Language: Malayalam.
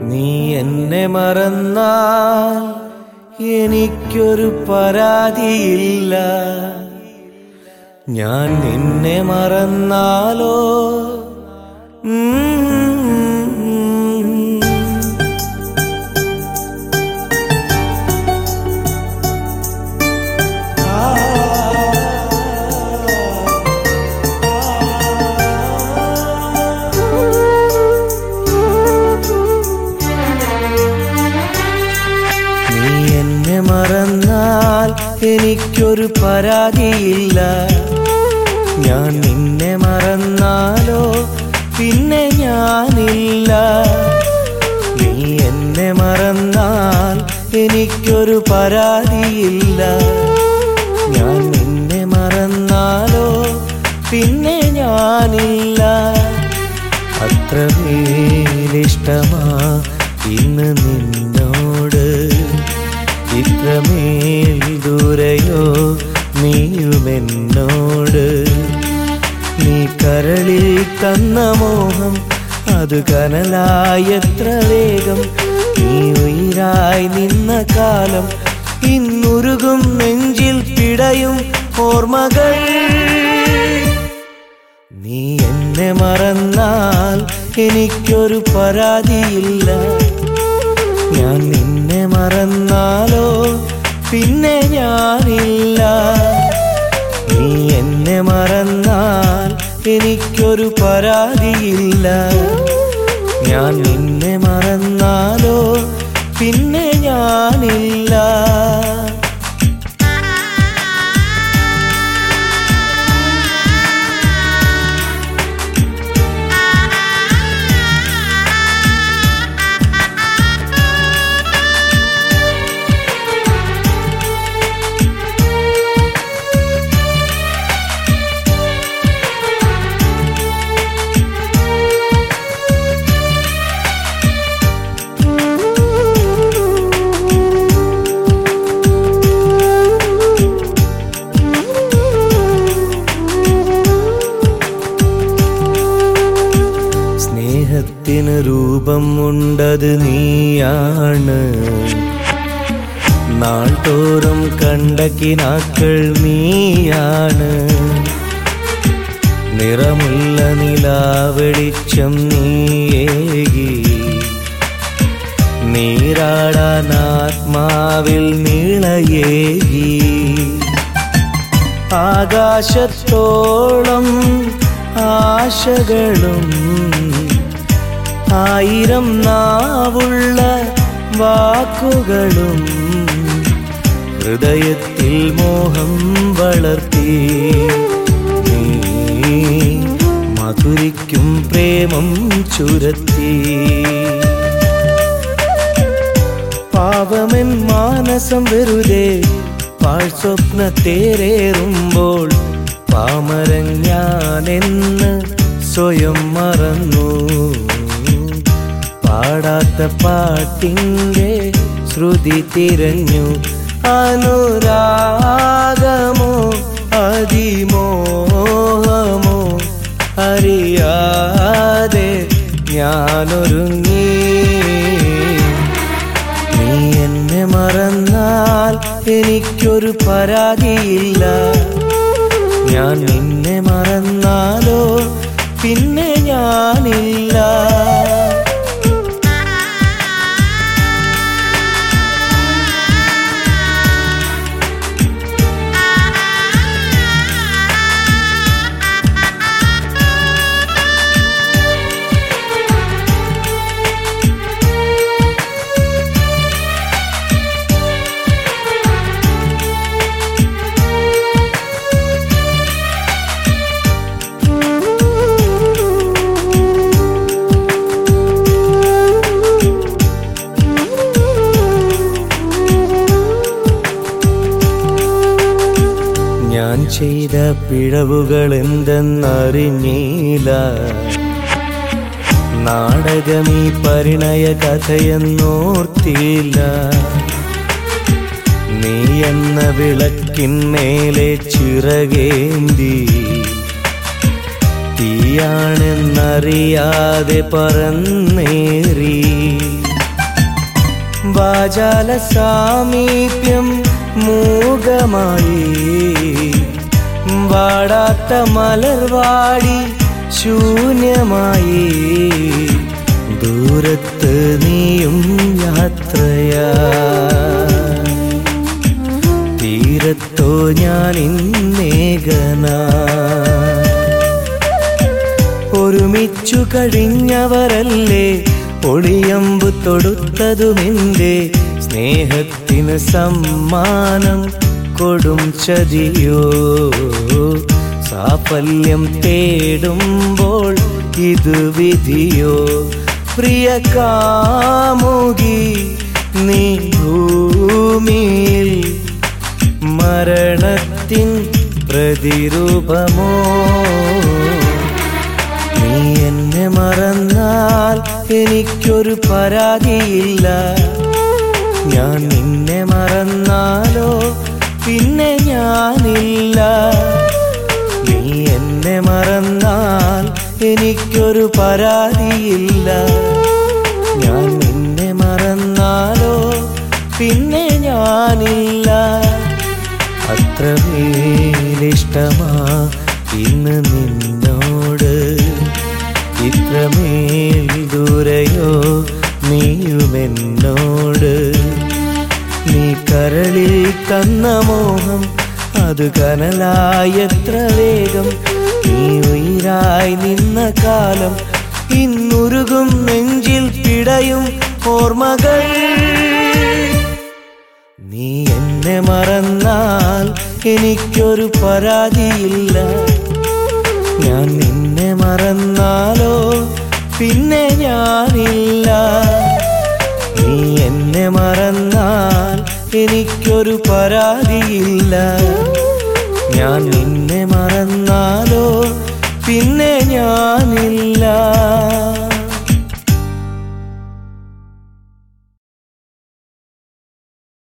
നീ എന്നെ മറന്നാൽ എനിക്കൊരു പരാതിയില്ല ഞാൻ നിന്നെ മറന്നാലോ ഉം. നീ എന്നെ മറന്നാൽ എനിക്കൊരു പരാതിയില്ല ഞാൻ നിന്നെ മറന്നാലോ പിന്നെ ഞാനില്ല നീ എന്നെ മറന്നാൽ എനിക്കൊരു പരാതിയില്ല ഞാൻ നിന്നെ മറന്നാലോ പിന്നെ ഞാനില്ല അത്രമേലിഷ്ടമാ ഇന്ന് നിന്നോട് ഇത്രമേൽ ദൂരയോ നീയുമെന്നോട് നീ കരളിൽ തന്ന മോഹം അത് കനലായി എത്ര വേഗം നീ ഉയിരായി നിന്ന കാലം ഇന്നുരുകും നെഞ്ചിൽ പിടയും ഓർമ്മകൾ നീ എന്നെ മറന്നാൽ എനിക്കൊരു പരാതിയില്ല ഞാൻ നിന്നെ മറന്നാലോ പിന്നെ ഞാനില്ല നീ എന്നെ മറന്നാൽ എനിക്കൊരു പരാതിയില്ല ഞാൻ നിന്നെ മറന്നാലോ പിന്നെ ഞാനില്ല സ്നേഹത്തിന് രൂപം ഉണ്ടത് നീയാണ് നാൾതോറും കണ്ട കിനാക്കൾ നീയാണ് നിറമുള്ള നിലാവെളിച്ചം നീയേകി നീരാടാൻ ആത്മാവിൽ നീളയേകി ആകാശത്തോളം ആശകളും ആയിരം നാവുള്ള വാക്കുകളും ഹൃദയത്തിൽ മോഹം വളർത്തി നീ മധുരിക്കും പ്രേമം ചുരത്തി പാവമൻ മാനസം വെറുതെ പാഴ്സ്വപ്നത്തേറേറുമ്പോൾ പാമരൻ ഞാനെന്ന് സ്വയം മറന്നു പാടാത്ത പാട്ടിൻ്റെ ശ്രുതി തിരഞ്ഞു അനുരാഗമോ അതിമോഹമോ അറിയാതെ ഞാനൊരുങ്ങി നീ എന്നെ മറന്നാൽ എനിക്കൊരു പരാതിയില്ല ഞാൻ നിന്നെ മറന്നാലോ പിന്നെ ഞാനില്ല ഞാൻ ചെയ്ത പിഴവുകൾ എന്തെന്നറിഞ്ഞില്ല നാടകമീ പരിണയ കഥയെന്നോർത്തില്ല നീ എന്ന വിളക്കിന്മേലെ ചിറകേന്തി തീയാണെന്നറിയാതെ പറന്നേറി വാചാല സാമീപ്യം മൂകമായി വാടാത്ത മലർവാടി ശൂന്യമായി ദൂരത്ത് നീയും യാത്രയാ തീരത്തോ ഞാൻ ഇന്നേകനാ ഒരുമിച്ചു കഴിഞ്ഞവരല്ലേ ഒളിയമ്പ് തൊടുത്തതുമെന്റെ സ്നേഹത്തിന് സമ്മാനം കൊടും ചതിയോ സാഫല്യം തേടുമ്പോൾ ഇത് വിധിയോ പ്രിയ കാമുകി നീ ഭൂമിയിൽ മരണത്തിൻ പ്രതിരൂപമോ നീ എന്നെ മറന്നാൽ എനിക്കൊരു പരാതിയില്ല ഞാൻ നിന്നെ മറന്നാലോ പിന്നെ ഞാനില്ല നീ എന്നെ മറന്നാൽ എനിക്കൊരു പരാതിയില്ല ഞാൻ നിന്നെ മറന്നാലോ പിന്നെ ഞാനില്ല അത്രമേലിഷ്ടമാ ഇന്ന് നിന്നോട് ഇത്രമേൽ ദൂരയോ നീയുമെന്നോട് നീ കരളിൽ തന്ന മോഹം അത് കനലായി എത്ര വേഗം നീ ഉയിരായി നിന്ന കാലം ഇന്നുരുകും നെഞ്ചിൽ പിടയും ഓർമ്മകൾ നീ എന്നെ മറന്നാൽ എനിക്കൊരു പരാതിയില്ല ഞാൻ നിന്നെ മറന്നാലോ പിന്നെ ഞാനില്ല നീ എന്നെ മറന്നാൽ എനിക്കൊരു പരാതിയില്ല ഞാൻ നിന്നെ മറന്നാലോ പിന്നെ ഞാനില്ല